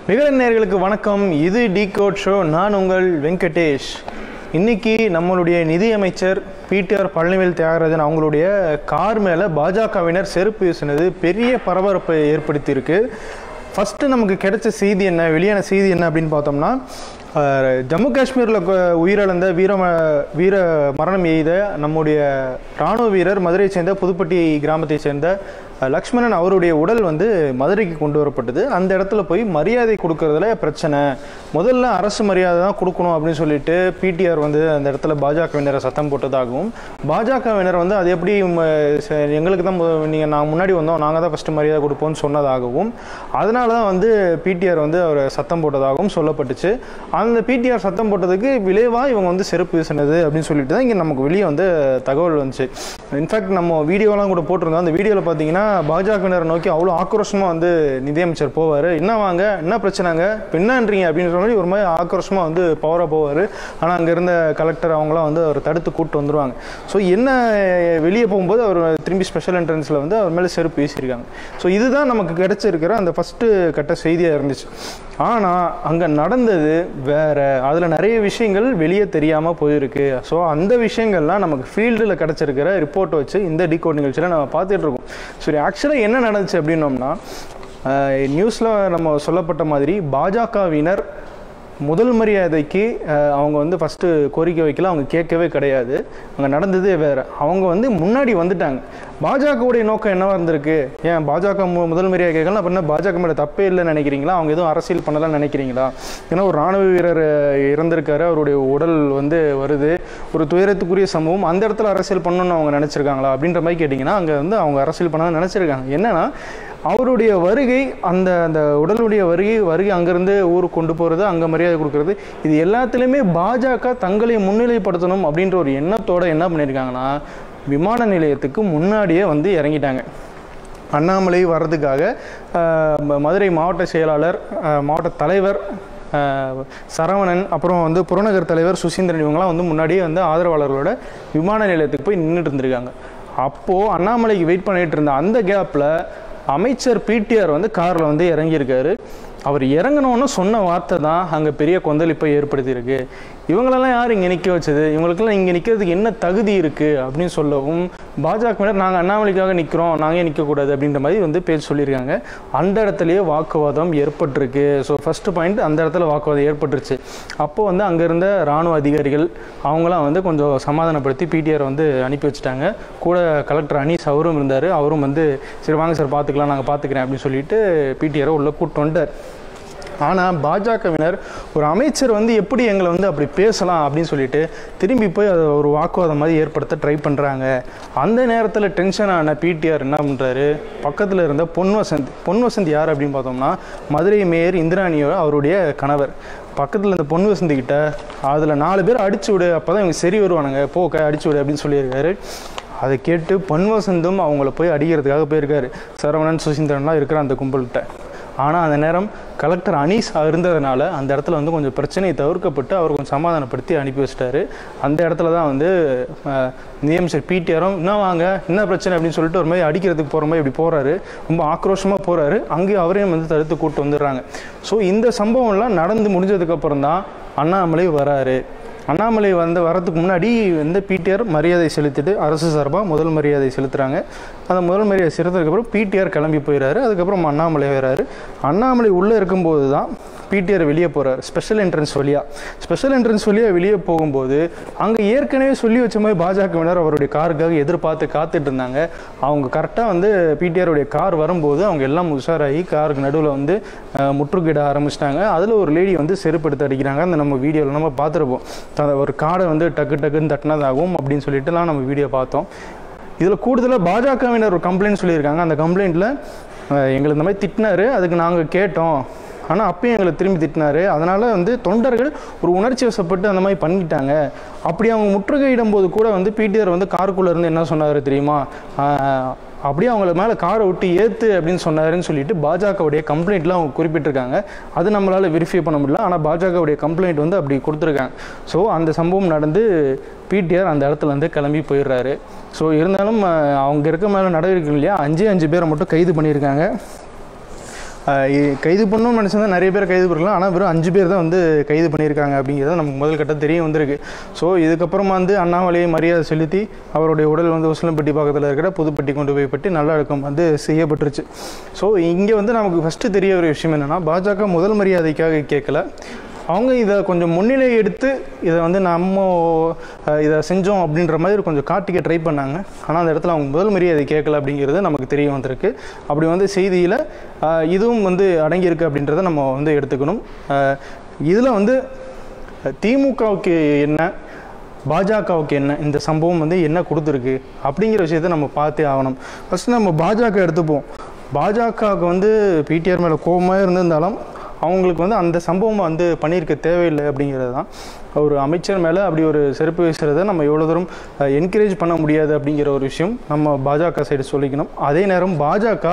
விகடன் நேயர்களுக்கு வணக்கம் இது டி கோட் ஷோ நான் உங்கள் வெங்கடேஷ் இன்னைக்கு நம்மளுடைய நிதியமைச்சர் பிடிஆர் பழனிவேல் தியாகராஜன் அவங்களுடைய கார் மேலே பாஜகவினர் செருப்பு வீசினது பெரிய பரபரப்பை ஏற்படுத்தியிருக்கு ஃபஸ்ட்டு நமக்கு கிடைச்ச செய்தி என்ன வெளியான செய்தி என்ன அப்படின்னு பார்த்தோம்னா அஹ், ஜம்மு காஷ்மீரில் உயிரிழந்த வீர ம- வீர மரணம் எய்த நம்முடைய இராணுவ வீரர் மதுரையை சேர்ந்த புதுப்பட்டி கிராமத்தை சேர்ந்த அஹ், லக்ஷ்மணன் அவருடைய உடல் வந்து மதுரைக்கு கொண்டு வரப்பட்டது அந்த இடத்துல போய் மரியாதை கொடுக்கறதுல பிரச்சனை முதல்ல அரசு மரியாதை தான் கொடுக்கணும் அப்படின்னு சொல்லிட்டு பிடிஆர் வந்து அந்த இடத்துல பாஜகவினரை சத்தம் போட்டதாகவும் பாஜகவினர் வந்து அது எப்படி ம, ச- எங்களுக்கு தான் நீங்கள் நான் முன்னாடி வந்தோம் நாங்கள் தான் ஃபஸ்ட்டு மரியாதை கொடுப்போம்னு சொன்னதாகவும் அதனால தான் வந்து பிடிஆர் வந்து அவர் சத்தம் போட்டதாகவும் சொல்லப்பட்டுச்சு அந்த பிடிஆர் சத்தம் போட்டதுக்கு விளைவாக இவங்க வந்து செருப்பு வீசினது அப்படின்னு சொல்லிட்டு தான் இங்கே நமக்கு வெளியே வந்து தகவல் வந்துச்சு இன்ஃபேக்ட் நம்ம வீடியோலாம் கூட போட்டிருந்தோம் அந்த வீடியோவில் பார்த்தீங்கன்னா பாஜகவினரை நோக்கி அவ்வளோ ஆக்ரோஷமாக வந்து நிதியமைச்சர் போவார் என்ன வாங்க என்ன பிரச்சனைங்க இப்போ என்னன்றீங்க அப்படின்னு சொல்லி ஒரு மாதிரி ஆக்ரோஷமாக வந்து பவராக போவார் ஆனால் அங்கே இருந்த கலெக்டர் அவங்களாம் வந்து அவர் தடுத்து கூப்பிட்டு வந்துருவாங்க ஸோ என்ன வெளியே போகும்போது அவர் திரும்பி ஸ்பெஷல் என்ட்ரன்ஸில் வந்து அவர் மேலே செருப்பு வீசியிருக்காங்க ஸோ இதுதான் நமக்கு கிடைச்சிருக்கிற அந்த ஃபஸ்ட்டு கட்ட செய்தியாக இருந்துச்சு ஆனால் அங்கே நடந்தது வேற அதில் நிறைய விஷயங்கள் வெளியே தெரியாமல் போயிருக்கு ஸோ அந்த விஷயங்கள்லாம் நமக்கு ஃபீல்டில் கிடச்சிருக்கிற ரிப்போர்ட்டை வச்சு இந்த டிகோட் நிகழ்ச்சியில் நம்ம பார்த்துட்டு இருக்கோம் சரி ஆக்சுவலாக என்ன நடந்துச்சு அப்படின்னோம்னா நியூஸில் நம்ம சொல்லப்பட்ட மாதிரி பாஜகவினர் முதல் மரியாதைக்கு அஹ், அவங்க வந்து ஃபஸ்ட்டு கோரிக்கை வைக்கல அவங்க கேட்கவே கிடையாது அங்கே நடந்ததே வேறு அவங்க வந்து முன்னாடி வந்துட்டாங்க பாஜகவுடைய நோக்கம் என்னவா இருந்திருக்கு ஏன் பாஜக மு முதல் மரியாதை கேட்கலாம் அப்படின்னா பாஜக மேலே தப்பே இல்லைன்னு நினைக்கிறீங்களா அவங்க எதுவும் அரசியல் பண்ணலாம்னு நினைக்கிறீங்களா ஏன்னா ஒரு ராணுவ வீரர் அஹ், இறந்திருக்காரு அவருடைய உடல் வந்து வருது ஒரு துயரத்துக்குரிய சம்பவம் அந்த இடத்துல அரசியல் பண்ணணும்னு அவங்க நினச்சிருக்காங்களா அப்படின்ற மாதிரி கேட்டிங்கன்னா அங்கே வந்து அவங்க அரசியல் பண்ண நினச்சிருக்காங்க என்னன்னா அவருடைய வருகை அந்த அந்த உடலுடைய வருகை வருகை அங்கேருந்து ஊருக்கு கொண்டு போகிறது அங்கே மரியாதை கொடுக்கறது இது எல்லாத்துலேயுமே பாஜக தங்களை முன்னிலைப்படுத்தணும் அப்படின்ற ஒரு எண்ணத்தோட என்ன பண்ணியிருக்காங்கன்னா விமான நிலையத்துக்கு முன்னாடியே வந்து இறங்கிட்டாங்க அண்ணாமலை வர்றதுக்காக அஹ், ம- மதுரை மாவட்ட செயலாளர் அஹ், மாவட்ட தலைவர் அஹ், சரவணன் அப்புறம் வந்து புறநகர் தலைவர் சுசீந்திரன் இவங்கெல்லாம் வந்து முன்னாடியே வந்து ஆதரவாளர்களோட விமான நிலையத்துக்கு போய் நின்றுட்டு இருந்திருக்காங்க அப்போது அண்ணாமலைக்கு வெயிட் பண்ணிட்டு இருந்த அந்த கேப்பில் அமைச்சர் பிடிஆர் வந்து காரில் வந்து இறங்கியிருக்காரு அவர் இறங்கணும்னு சொன்ன வார்த்தை தான் அங்கே பெரிய கொந்தளிப்பை ஏற்படுத்தியிருக்கு இவங்களெல்லாம் யார் இங்கே நிற்க வச்சது இவங்களுக்கெல்லாம் இங்கே நிற்கிறதுக்கு என்ன தகுதி இருக்குது அப்படின்னு சொல்லவும் பாஜகவினர் நாங்கள் அண்ணாமலைக்காக நிற்கிறோம் நாங்கள் ஏன் நிற்கக்கூடாது அப்படின்ற மாதிரி வந்து பேச்சு சொல்லியிருக்காங்க அந்த இடத்துலையே வாக்குவாதம் ஏற்பட்டிருக்கு ஸோ ஃபஸ்ட்டு பாயிண்ட் அந்த இடத்துல வாக்குவாதம் ஏற்பட்டுருச்சு அப்போது வந்து அங்கே இருந்த இராணுவ அதிகாரிகள் அவங்களாம் வந்து கொஞ்சம் சமாதானப்படுத்தி பிடிஆர் வந்து அனுப்பி வச்சுட்டாங்க கூட கலெக்டர் அனீஸ் அவரும் இருந்தார் அவரும் வந்து சரி வாங்க சார் பார்த்துக்கலாம் நாங்கள் பார்த்துக்கிறேன் அப்படின்னு சொல்லிட்டு பிடிஆரை உள்ளே கூப்பிட்டு வந்துட்டார் ஆனால் பாஜகவினர் ஒரு அமைச்சர் வந்து எப்படி எங்களை வந்து அப்படி பேசலாம் அப்படின்னு சொல்லிட்டு திரும்பி போய் அதை ஒரு வாக்குவாதம் மாதிரி ஏற்படுத்த ட்ரை பண்ணுறாங்க அந்த நேரத்தில் டென்ஷன் ஆன பிடிஆர் என்ன பண்ணுறாரு பக்கத்தில் இருந்த பொன் வசந்த் பொன் வசந்த் யார் அப்படின்னு பார்த்தோம்னா மதுரை மேயர் இந்திராணியோ அவருடைய கணவர் பக்கத்தில் இந்த பொன் வசந்த் கிட்ட அதில் நாலு பேர் அடிச்சு விடு அப்போ தான் இவங்க சரி வருவானுங்க போக்க அடிச்சு விடு அப்படின்னு சொல்லியிருக்காரு அதை கேட்டு பொன் வசந்தும் அவங்கள போய் அடிக்கிறதுக்காக போயிருக்காரு சரவணன் சுசீந்திரன்லாம் இருக்கிற அந்த கும்பல்கிட்ட ஆனால் அந்த நேரம் கலெக்டர் அனீஸ் இருந்ததுனால அந்த இடத்துல வந்து கொஞ்சம் பிரச்சனையை தவிர்க்கப்பட்டு அவர் கொஞ்சம் சமாதானப்படுத்தி அனுப்பி வச்சிட்டாரு அந்த இடத்துல தான் வந்து அஹ், நியமிச்சர் பிடிஆரும் என்ன வாங்க என்ன பிரச்சனை அப்படின்னு சொல்லிட்டு ஒரு மாதிரி அடிக்கிறதுக்கு போகிற மாதிரி இப்படி போகிறாரு ரொம்ப ஆக்ரோஷமாக போகிறாரு அங்கேயும் அவரையும் வந்து தடுத்து கூட்டு வந்துடுறாங்க ஸோ இந்த சம்பவம்லாம் நடந்து முடிஞ்சதுக்கப்புறம் தான் அண்ணாமலை வராரு அண்ணாமலை வந்து வரதுக்கு முன்னாடி வந்து பிடிஆர் மரியாதை செலுத்திட்டு அரசு சார்பாக முதல் மரியாதை செலுத்துகிறாங்க அந்த முதல் மரியாதை செலுத்துறதுக்கப்புறம் பிடிஆர் கிளம்பி போயிடுறாரு அதுக்கப்புறம் அண்ணாமலை வராரு அண்ணாமலை உள்ளே இருக்கும்போது தான் பிடிஆர் வெளியே போகிறார் ஸ்பெஷல் என்ட்ரன்ஸ் வழியாக ஸ்பெஷல் என்ட்ரன்ஸ் வழியாக வெளியே போகும்போது அங்கே ஏற்கனவே சொல்லி வச்ச மாதிரி பாஜகவினர் அவருடைய காருக்காக எதிர்பார்த்து காத்துட்டு இருந்தாங்க அவங்க கரெக்டாக வந்து பிடிஆருடைய கார் வரும்போது அவங்க எல்லாம் உஷாராகி காருக்கு நடுவில் வந்து அஹ், முற்றுகையிட ஆரம்பிச்சிட்டாங்க அதில் ஒரு லேடி வந்து செருப்பு எடுத்து அடிக்கிறாங்க அந்த நம்ம வீடியோவில் நம்ம பார்த்துருப்போம் அந்த ஒரு காடை வந்து டக்கு டக்குன்னு தட்டினதாகும் அப்படின்னு சொல்லிட்டுலாம் நம்ம வீடியோ பார்த்தோம் இதில் கூடுதலாக பாஜகவினர் ஒரு கம்ப்ளைண்ட் சொல்லியிருக்காங்க அந்த கம்ப்ளைண்ட்டில் எங்களை இந்த மாதிரி திட்டினாரு அதுக்கு நாங்கள் கேட்டோம் ஆனால் அப்பயும் எங்களை திரும்பி திட்டினாரு அதனால் வந்து தொண்டர்கள் ஒரு உணர்ச்சி வசப்பட்டு அந்த மாதிரி பண்ணிட்டாங்க அப்படி அவங்க முற்றுகையிடும் போது கூட வந்து பிடிஆர் வந்து காருக்குள்ளே இருந்து என்ன சொன்னார் தெரியுமா ஆஹ், அப்படியே அவங்கள மேலே காரை விட்டு ஏற்று அப்படின்னு சொன்னாருன்னு சொல்லிட்டு பாஜகவுடைய கம்ப்ளைண்ட்லாம் அவங்க குறிப்பிட்டிருக்காங்க அது நம்மளால் வெரிஃபை பண்ண முடியல ஆனால் பாஜகவுடைய கம்ப்ளைண்ட் வந்து அப்படி கொடுத்துருக்காங்க ஸோ அந்த சம்பவம் நடந்து பிடிஆர் அந்த இடத்துல இருந்து கிளம்பி போயிடுறாரு ஸோ இருந்தாலும் அஹ், அவங்க இருக்க மேலே நடவடிக்கை இல்லையா அஞ்சே அஞ்சு பேரை மட்டும் கைது பண்ணியிருக்காங்க அஹ் இ- கைது பண்ணணும்னு நினச்சிருந்தா நிறைய பேர் கைது பண்ணலாம் ஆனால் வெறும் அஞ்சு பேர் தான் வந்து கைது பண்ணியிருக்காங்க அப்படிங்கிறது நமக்கு முதல் கட்டம் தெரிய வந்திருக்கு ஸோ இதுக்கப்புறமா வந்து அண்ணாமலையை மரியாதை செலுத்தி அவருடைய உடல் வந்து உசிலம்பட்டி பக்கத்தில் இருக்கிற புதுப்பட்டி கொண்டு போய் பட்டி நல்லடக்கம் வந்து செய்யப்பட்டுருச்சு ஸோ இங்கே வந்து நமக்கு ஃபஸ்ட்டு தெரிய ஒரு விஷயம் என்னென்னா பாஜக முதல் மரியாதைக்காக கேட்கல அவங்க இதை கொஞ்சம் முன்னிலை எடுத்து இதை வந்து நம்ம அஹ், இதை செஞ்சோம் அப்படின்ற மாதிரி கொஞ்சம் காட்டிக்க ட்ரை பண்ணாங்க ஆனால் அந்த இடத்துல அவங்க முதல் மரியாதை கேட்கல அப்படிங்கிறது நமக்கு தெரிய வந்திருக்கு அப்படி வந்து செய்தியில் இதுவும் வந்து அடங்கியிருக்கு அப்படின்றத நம்ம வந்து எடுத்துக்கணும் இதில் வந்து திமுகவுக்கு என்ன பாஜகவுக்கு என்ன இந்த சம்பவம் வந்து என்ன கொடுத்துருக்கு அப்படிங்கிற விஷயத்தை நம்ம பார்த்தே ஆகணும் ஃபஸ்ட்டு நம்ம பாஜக எடுத்துப்போம் பாஜகவுக்கு வந்து பிடிஆர் மேலே கோபமாக இருந்திருந்தாலும் அவங்களுக்கு வந்து அந்த சம்பவம் வந்து பண்ணியிருக்க தேவையில்லை அப்படிங்கிறது தான் ஒரு அமைச்சர் மேலே அப்படி ஒரு செருப்பு வீசுறதை நம்ம எவ்வளோ தூரம் என்கரேஜ் பண்ண முடியாது அப்படிங்கிற ஒரு விஷயம் நம்ம பாஜக சைடு சொல்லிக்கணும் அதே நேரம் பாஜக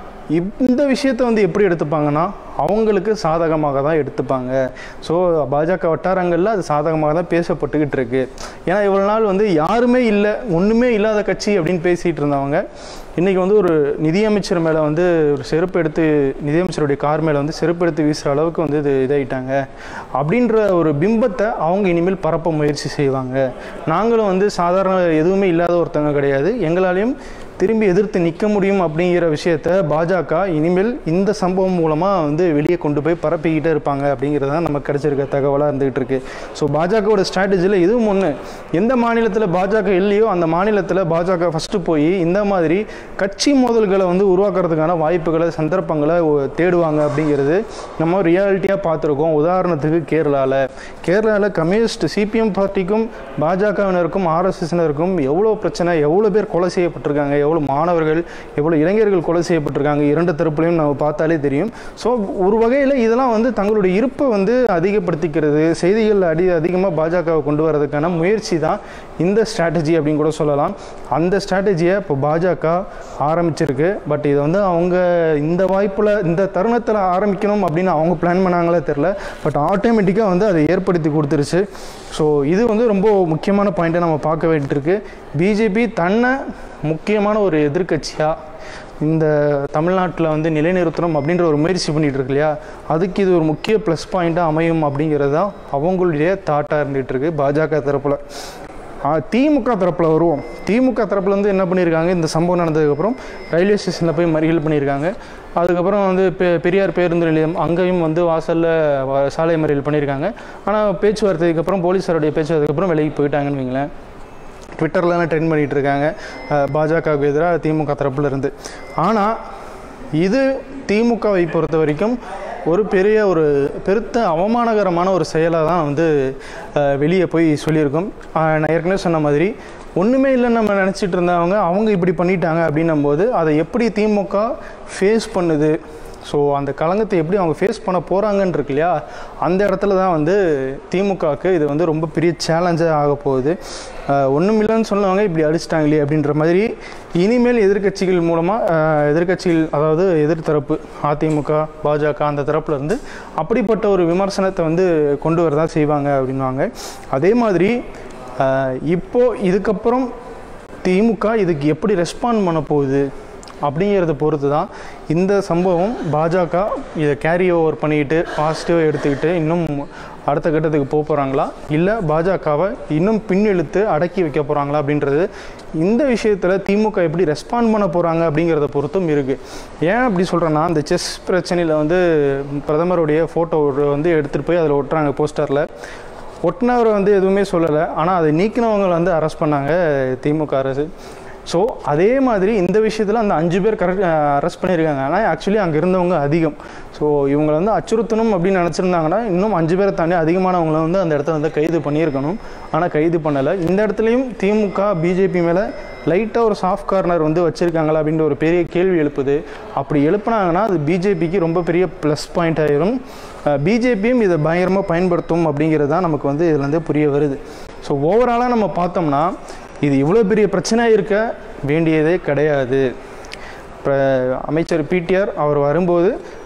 இந்த விஷயத்தை வந்து எப்படி எடுத்துப்பாங்கன்னா அவங்களுக்கு சாதகமாக தான் எடுத்துப்பாங்க ஸோ பாஜக வட்டாரங்களில் அது சாதகமாக தான் பேசப்பட்டுக்கிட்டு இருக்கு ஏன்னா இவ்வளோ நாள் வந்து யாருமே இல்லை ஒன்றுமே இல்லாத கட்சி அப்படின்னு பேசிகிட்டு இருந்தவங்க இன்றைக்கி வந்து ஒரு நிதியமைச்சர் மேலே வந்து ஒரு செருப்பு எடுத்து நிதியமைச்சருடைய கார் மேலே வந்து செருப்பு எடுத்து வீசுகிற அளவுக்கு வந்து இது இதாயிட்டாங்க அப்படின்ற ஒரு பிம்பத்தை அவங்க இனிமேல் பரப்ப முயற்சி செய்வாங்க நாங்களும் வந்து சாதாரண எதுவுமே இல்லாத ஒருத்தவங்க கிடையாது எங்களாலையும் திரும்பி எதிர்த்து நிற்க முடியும் அப்படிங்கிற விஷயத்த பாஜக இனிமேல் இந்த சம்பவம் மூலமாக வந்து வெளியே கொண்டு போய் பரப்பிக்கிட்டே இருப்பாங்க அப்படிங்கிறது தான் நமக்கு கிடைச்சிருக்க தகவலாக இருந்துகிட்டு இருக்கு ஸோ பாஜகவோட ஸ்ட்ராட்டஜியில் இதுவும் ஒன்று எந்த மாநிலத்தில் பாஜக இல்லையோ அந்த மாநிலத்தில் பாஜக ஃபஸ்ட்டு போய் இந்த மாதிரி கட்சி மோதல்களை வந்து உருவாக்குறதுக்கான வாய்ப்புகளை சந்தர்ப்பங்களை ஒ- தேடுவாங்க அப்படிங்கிறது நம்ம ரியாலிட்டியாக பார்த்துருக்கோம் உதாரணத்துக்கு கேரளாவில் கேரளாவில் கம்யூனிஸ்ட் சிபிஎம் பார்ட்டிக்கும் பாஜகவினருக்கும் ஆர்எஸ்எஸ்னருக்கும் எவ்வளோ பிரச்சனை எவ்வளோ பேர் கொலை செய்யப்பட்டிருக்காங்க எவ்வளோ மாணவர்கள் எவ்வளோ இளைஞர்கள் கொலை செய்யப்பட்டிருக்காங்க இரண்டு தரப்புலையும் நம்ம பார்த்தாலே தெரியும் ஸோ ஒரு வகையில் இதெல்லாம் வந்து தங்களுடைய இருப்பை வந்து அதிகப்படுத்திக்கிறது செய்திகள் அடி அதிகமாக பாஜகவை கொண்டு வரதுக்கான முயற்சி தான் இந்த ஸ்ட்ராட்டஜி அப்படின்னு கூட சொல்லலாம் அந்த ஸ்ட்ராட்டஜியை இப்போ பாஜக ஆரம்பிச்சிருக்கு பட் இதை வந்து அவங்க இந்த வாய்ப்பில் இந்த தருணத்தில் ஆரம்பிக்கணும் அப்படின்னு அவங்க பிளான் பண்ணாங்களே தெரில பட் ஆட்டோமேட்டிக்காக வந்து அதை ஏற்படுத்தி கொடுத்துருச்சு ஸோ இது வந்து ரொம்ப முக்கியமான பாயிண்ட்டை நம்ம பார்க்க வேண்டியிருக்கு பிஜேபி தன்னை முக்கியமான ஒரு எதிர்க்கட்சியாக இந்த தமிழ்நாட்டில் வந்து நிலைநிறுத்தணும் அப்படின்ற ஒரு முயற்சி பண்ணிட்டு இருக்கு இல்லையா அதுக்கு இது ஒரு முக்கிய ப்ளஸ் பாயிண்ட்டாக அமையும் அப்படிங்கிறது தான் அவங்களுடைய தாட்டாக இருந்துகிட்டு இருக்கு பாஜக தரப்பில் ஆ, திமுக தரப்பில் வருவோம் திமுக தரப்புல இருந்து என்ன பண்ணியிருக்காங்க இந்த சம்பவம் நடந்ததுக்கப்புறம் ரயில்வே ஸ்டேஷனில் போய் மறியல் பண்ணியிருக்காங்க அதுக்கப்புறம் வந்து பெ பெரியார் பேருந்து நிலையம் அங்கேயும் வந்து வாசலில் வ- சாலை மறியல் பண்ணியிருக்காங்க ஆனால் பேச்சுவார்த்தைக்கு அப்புறம் போலீஸாருடைய பேச்சுவார்த்தைக்கு அப்புறம் விலகி போயிட்டாங்கன்னு வைங்களேன் ட்விட்டர்லாம் ட்ரெண்ட் பண்ணிகிட்டு இருக்காங்க அஹ், பாஜகவுக்கு எதிராக திமுக தரப்புல இருந்து ஆனால் இது திமுகவை பொறுத்த வரைக்கும் ஒரு பெரிய ஒரு பெருத்த அவமானகரமான ஒரு செயலாக தான் வந்து அஹ், வெளியே போய் சொல்லியிருக்கோம் அஹ், நான் ஏற்கனவே சொன்ன மாதிரி ஒன்றுமே இல்லைன்னு நம்ம நினச்சிட்டு இருந்தவங்க அவங்க இப்படி பண்ணிட்டாங்க அப்படின்னும் போது அதை எப்படி திமுக ஃபேஸ் பண்ணுது ஸோ அந்த களங்கத்தை எப்படி அவங்க ஃபேஸ் பண்ண போகிறாங்கன்னு இருக்கு இல்லையா அந்த இடத்துல தான் வந்து திமுகவுக்கு இது வந்து ரொம்ப பெரிய சேலஞ்சாக ஆக போகுது ஒன்றும் இல்லைன்னு சொன்னவங்க இப்படி அடிச்சிட்டாங்களே அப்படின்ற மாதிரி இனிமேல் எதிர்க்கட்சிகள் மூலமாக எதிர்க்கட்சிகள் அதாவது எதிர்த்தரப்பு அதிமுக பாஜக அந்த தரப்புல இருந்து அப்படிப்பட்ட ஒரு விமர்சனத்தை வந்து கொண்டு வரதான் செய்வாங்க அப்படின்வாங்க அதே மாதிரி அஹ், இப்போ இதுக்கப்புறம் திமுக இதுக்கு எப்படி ரெஸ்பாண்ட் பண்ண போகுது அப்படிங்கிறத பொறுத்து தான் இந்த சம்பவம் பாஜக இதை கேரி ஓவர் பண்ணிக்கிட்டு பாசிட்டிவாக எடுத்துக்கிட்டு இன்னும் அடுத்த கட்டத்துக்கு போக போகிறாங்களா இல்லை பாஜகவை இன்னும் பின்னெழுத்து அடக்கி வைக்க போகிறாங்களா அப்படின்றது இந்த விஷயத்தில் திமுக எப்படி ரெஸ்பாண்ட் பண்ண போகிறாங்க அப்படிங்கிறத பொறுத்தும் இருக்குது ஏன் அப்படி சொல்கிறேன்னா இந்த செஸ் பிரச்சனையில் வந்து பிரதமருடைய ஃபோட்டோ வந்து எடுத்துகிட்டு போய் அதில் ஒட்டுறாங்க போஸ்டரில் ஒட்டினவரை வந்து எதுவுமே சொல்லலை ஆனால் அதை நீக்கினவங்களை வந்து அரெஸ்ட் பண்ணாங்க திமுக அரசு ஸோ அதே மாதிரி இந்த விஷயத்தில் அந்த அஞ்சு பேர் கரெக்ட் அரெஸ்ட் பண்ணியிருக்காங்க ஆனால் ஆக்சுவலி அங்கே இருந்தவங்க அதிகம் ஸோ இவங்களை வந்து அச்சுறுத்தணும் அப்படின்னு நினச்சிருந்தாங்கன்னா இன்னும் அஞ்சு பேரை தாண்டி அதிகமானவங்களை வந்து அந்த இடத்துல வந்து கைது பண்ணியிருக்கணும் ஆனால் கைது பண்ணலை இந்த இடத்துலையும் திமுக பிஜேபி மேலே லைட்டாக ஒரு சாஃப்ட் கார்னர் வந்து வச்சுருக்காங்களா அப்படின்ற ஒரு பெரிய கேள்வி எழுப்புது அப்படி எழுப்புனாங்கன்னா அது பிஜேபிக்கு ரொம்ப பெரிய ப்ளஸ் பாயிண்ட் ஆயிரும் பிஜேபியும் இதை பயங்கரமாக பயன்படுத்தும் அப்படிங்கிறது தான் நமக்கு வந்து இதுலேருந்து புரிய வருது ஸோ ஓவராலாக நம்ம பார்த்தோம்னா இது இவ்வளோ பெரிய பிரச்சனையாக இருக்க வேண்டியதே கிடையாது இப்போ அமைச்சர் பிடிஆர் அவர் வரும்போது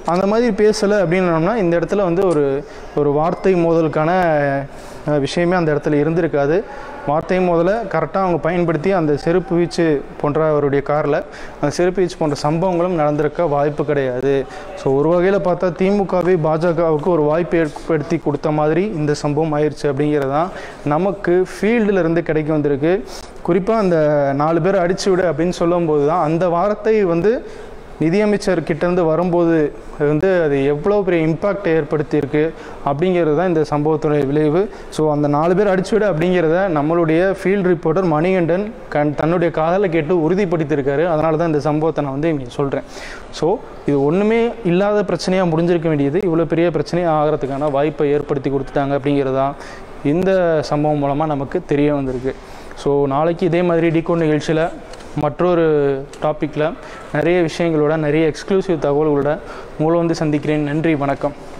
அந்த மாதிரி பேசலை அப்படின்னோம்னா இந்த இடத்துல வந்து ஒரு ஒரு வார்த்தை மோதலுக்கான அஹ், விஷயமே அந்த இடத்துல இருந்திருக்காது வார்த்தை மோதலை கரெக்டாக அவங்க பயன்படுத்தி அந்த செருப்பு வீச்சு போன்ற அவருடைய காரில் அந்த செருப்பு வீச்சு போன்ற சம்பவங்களும் நடந்திருக்க வாய்ப்பு கிடையாது ஸோ ஒரு வகையில் பார்த்தா திமுகவே பாஜகவுக்கு ஒரு வாய்ப்பு ஏற்படுத்தி கொடுத்த மாதிரி இந்த சம்பவம் ஆயிடுச்சு அப்படிங்கிறது தான் நமக்கு ஃபீல்டில் இருந்து கிடைக்க வந்திருக்கு குறிப்பாக அந்த நாலு பேர் அடிச்சு விடு அப்படின்னு சொல்லும்போது தான் அந்த வார்த்தை வந்து நிதியமைச்சர் கிட்டேருந்து வரும்போது வந்து அது எவ்வளோ பெரிய இம்பேக்ட் ஏற்படுத்தியிருக்கு அப்படிங்கிறது தான் இந்த சம்பவத்துடைய விளைவு ஸோ அந்த நாலு பேர் அடிச்சு விடு அப்படிங்கிறத நம்மளுடைய ஃபீல்ட் ரிப்போர்ட்டர் மணிகண்டன் கண் தன்னுடைய காதலை கேட்டு உறுதிப்படுத்தியிருக்காரு அதனால தான் இந்த சம்பவத்தை நான் வந்து இங்கே சொல்கிறேன் ஸோ இது ஒன்றுமே இல்லாத பிரச்சனையாக முடிஞ்சிருக்க வேண்டியது இவ்வளோ பெரிய பிரச்சனையாக ஆகிறதுக்கான வாய்ப்பை ஏற்படுத்தி கொடுத்துட்டாங்க அப்படிங்கிறதா இந்த சம்பவம் மூலமாக நமக்கு தெரிய வந்திருக்கு ஸோ நாளைக்கு இதே மாதிரி டிகோட் நிகழ்ச்சியில் மற்றொரு டாப்பிக்கில் நிறைய விஷயங்களோட நிறைய எக்ஸ்க்ளூசிவ் தகவல்களோட உங்களை வந்து சந்திக்கிறேன் நன்றி வணக்கம்